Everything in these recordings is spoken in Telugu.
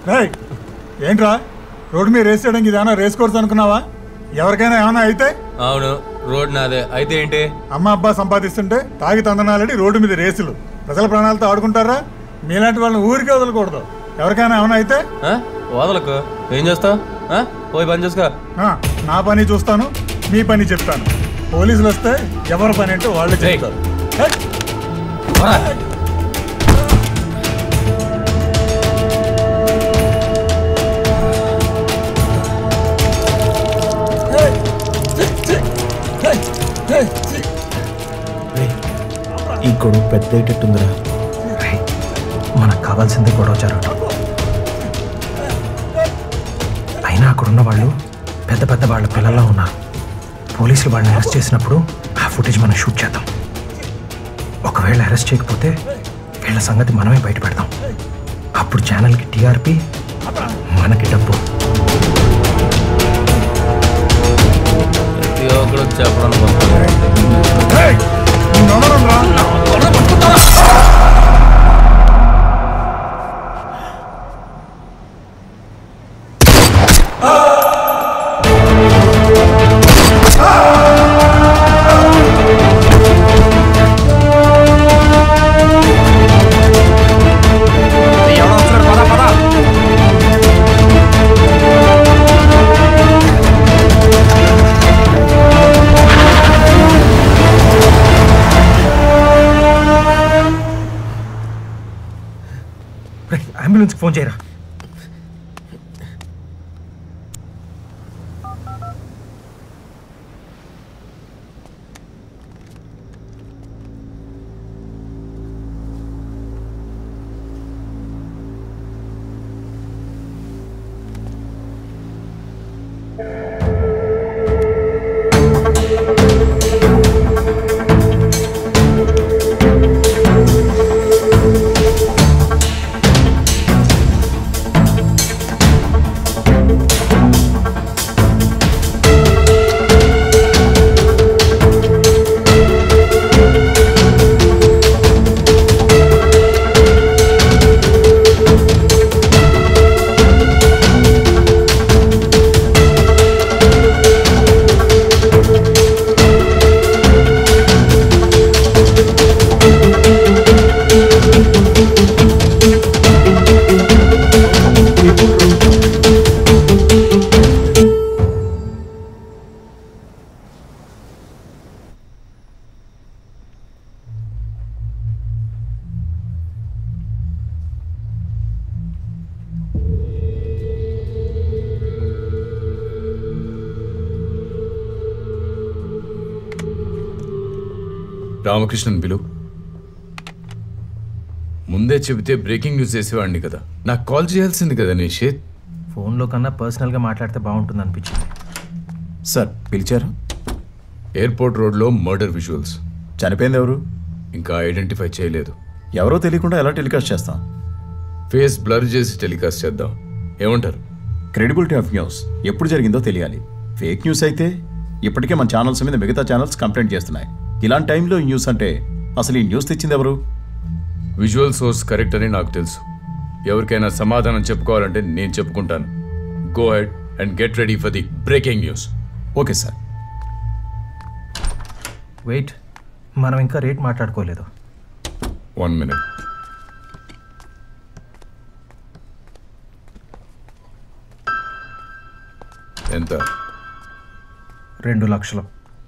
రేయ్ ఏంట్రా రోడ్డు మీద రేస్ చేయడానికి ఇదేమన్నా రేస్ కోర్స్ అనుకున్నావా ఎవరికైనా ఏమైనా అయితే అవును రోడ్ నాదే అయితే ఏంటి అమ్మ అబ్బా సంపాదిస్తుంటే తాగి తందనాలని రోడ్డు మీద రేసులు ప్రజల ప్రాణాలతో ఆడుకుంటారా మీలాంటి వాళ్ళని ఊరికే వదలకూడదు ఎవరికైనా ఏమైనా అయితే ఆ? వదలకు ఏం చేస్తావు పోయి పని చేసుకో ఆ, నా పని చూస్తాను మీ పని చెప్తాను పోలీసులు వస్తే ఎవరి పని అంటే వాళ్ళే రేయ్. చెప్తారు హే! ఈ గొడవ పెద్ద అయ్యేటట్టుందిరా రేయ్, మనకు కావాల్సిందే గొడవ జరగటం అయినా అక్కడున్న వాళ్ళు పెద్ద పెద్ద వాళ్ళ పిల్లల్లా ఉన్నారు పోలీసులు వాళ్ళని అరెస్ట్ చేసినప్పుడు ఆ ఫుటేజ్ మనం షూట్ చేద్దాం ఒకవేళ అరెస్ట్ చేయకపోతే వీళ్ళ సంగతి మనమే బయట పెడదాం అప్పుడు ఛానల్కి టీఆర్పీ మనకి డబ్బు ప్రతి ఒక్కడు చెప్పడానికి వస్తాడు. రేయ్! నిన్ను వదలనురా. రేయ్, అంబులెన్స్కి ఫోన్ చేయరా రామకృష్ణన్ పిలు ముందే చెబితే బ్రేకింగ్ న్యూస్ చేసేవాడిని కదా నాకు కాల్ చేయాల్సింది కదా నిషేత్ ఫోన్లో కన్నా పర్సనల్గా మాట్లాడితే బాగుంటుంది అనిపించింది సార్ పిలిచారు ఎయిర్పోర్ట్ రోడ్లో మర్డర్ విజువల్స్ చనిపోయింది ఎవరు ఇంకా ఐడెంటిఫై చేయలేదు ఎవరో తెలియకుండా ఎలా టెలికాస్ట్ చేస్తాం ఫేస్ బ్లర్ చేసి టెలికాస్ట్ చేద్దాం ఏమంటారు క్రెడిబిలిటీ ఆఫ్ న్యూస్ ఎప్పుడు జరిగిందో తెలియాలి ఫేక్ న్యూస్ అయితే ఇప్పటికే మన ఛానల్స్ మీద మిగతా ఛానల్స్ కంప్లైంట్ చేస్తున్నాయి ఇలాంటి టైంలో ఈ న్యూస్ అంటే అసలు ఈ న్యూస్ తెచ్చింది ఎవరు విజువల్ సోర్స్ కరెక్ట్ అని నాకు తెలుసు ఎవరికైనా సమాధానం చెప్పుకోవాలంటే నేను చెప్పుకుంటాను go ahead and get ready for the breaking news okay sir wait మనం ఇంకా రేట్ మాట్లాడుకోలేదు వన్ మినిట్ ఎంత రెండు లక్షలు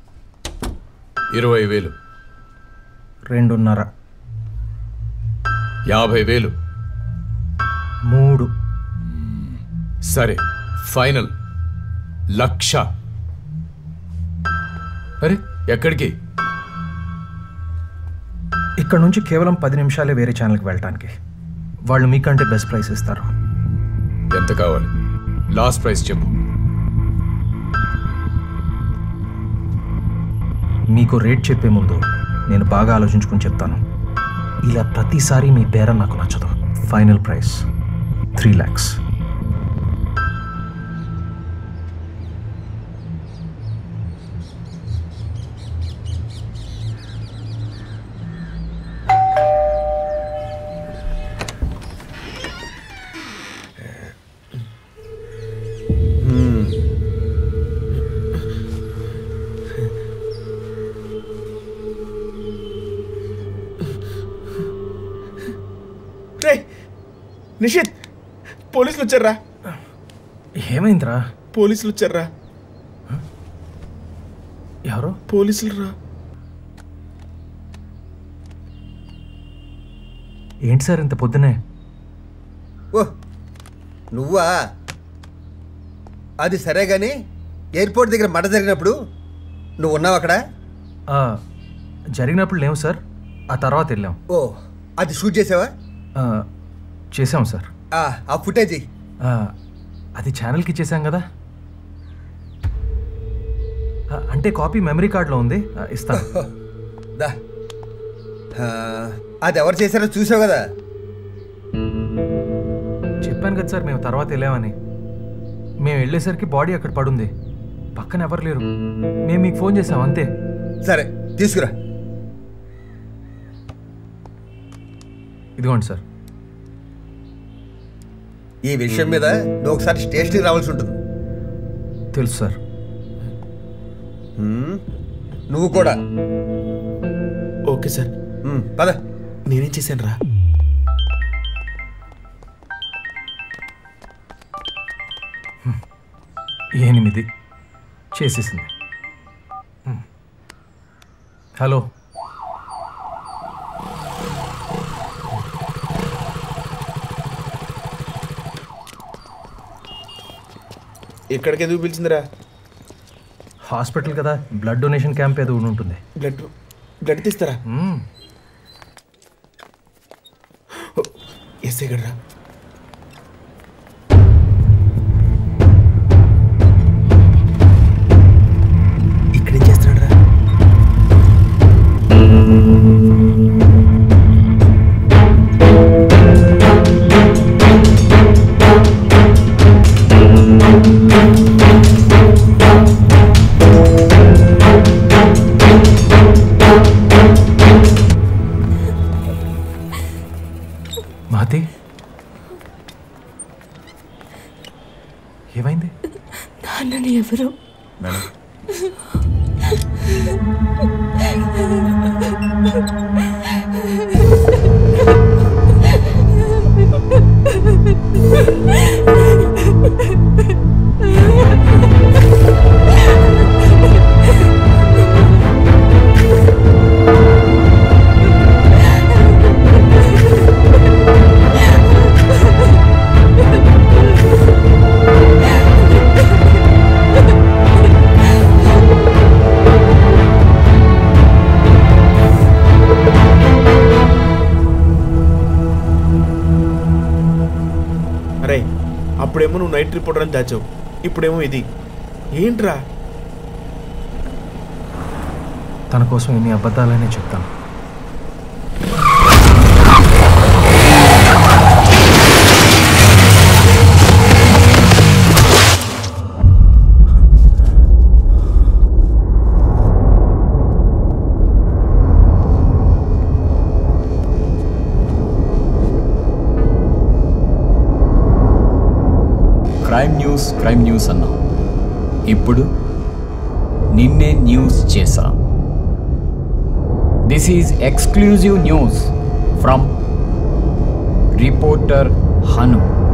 ఇరవై వేలు రెండున్నర యాభై వేలు మూడు సరే ఫైనల్ లక్ష అరే ఎక్కడికి ఇక్కడ నుంచి కేవలం పది నిమిషాలే వేరే ఛానల్కి వెళ్ళటానికి వాళ్ళు మీకంటే బెస్ట్ ప్రైస్ ఇస్తారు ఎంత కావాలి లాస్ట్ ప్రైస్ చెప్పు మీకు రేట్ చెప్పే ముందు నేను బాగా ఆలోచించుకుని చెప్తాను ఇలా ప్రతిసారి మీ బేరం నాకు నచ్చదు final price three lakhs Nishith పోలీసులు వచ్చారా ఏమైందిరా పోలీసులు వచ్చారా ఎవరు పోలీసులు రా ఏంటి సార్ ఇంత పొద్దునే ఓ నువ్వా అది సరే కానీ ఎయిర్పోర్ట్ దగ్గర మడ జరిగినప్పుడు నువ్వు ఉన్నావు అక్కడ ఆ, జరిగినప్పుడు లేవు సార్ ఆ తర్వాత వెళ్ళాం ఓ అది షూట్ చేసావా ఆ, చేసాం సార్ ఆ, ఆ ఫుటేజ్ ఇయ్యి. ఆ, అది ఛానల్కి ఇచ్చేసాం కదా ఆ, అంటే కాపీ మెమరీ కార్డులో ఉంది ఆ, ఇస్తాను దా ఆ, అది ఎవరు చేశారో చూసావు కదా చెప్పాను కదా సార్ మేము తర్వాత వెళ్ళామని మేము వెళ్ళేసరికి బాడీ అక్కడ పడుంది పక్కన ఎవరు లేరు మేము మీకు ఫోన్ చేసాం అంతే సరే తీసుకురా ఇదిగోండి సార్ ఈ విషయం మీద నువ్వు ఒకసారి స్టేషన్కి రావాల్సి ఉంటుంది తెలుసు సార్ హ్మ్. నువ్వు కూడా ఓకే సార్ హ్మ్, పద నేనేం చేశాను రా ఎనిమిది చేసేసింది హ్మ్. హలో ఇక్కడికి ఎందుకు పిలిచిందిరా హాస్పిటల్ కదా బ్లడ్ డొనేషన్ క్యాంప్ ఏదో ఉండి ఉంటుంది బ్లడ్ బ్లడ్ తీస్తారా మ్మ్. ఎస్ఐ గడ్రా ఇక్కడేం చేస్తున్నాడు రా మహతి ఏమైంది నాన్నని ఎవరు మేడం అరే అప్పుడేమో నువ్వు నైట్ రిపోర్టర్ అని దాచావు ఇప్పుడేమో ఇది ఏంట్రా తన కోసం ఎన్ని అబద్ధాలనే చెప్తాను క్రైమ్ న్యూస్ క్రైమ్ న్యూస్ అన్నాం ఇప్పుడు నిన్నే న్యూస్ చేసా this is exclusive news from reporter Hanu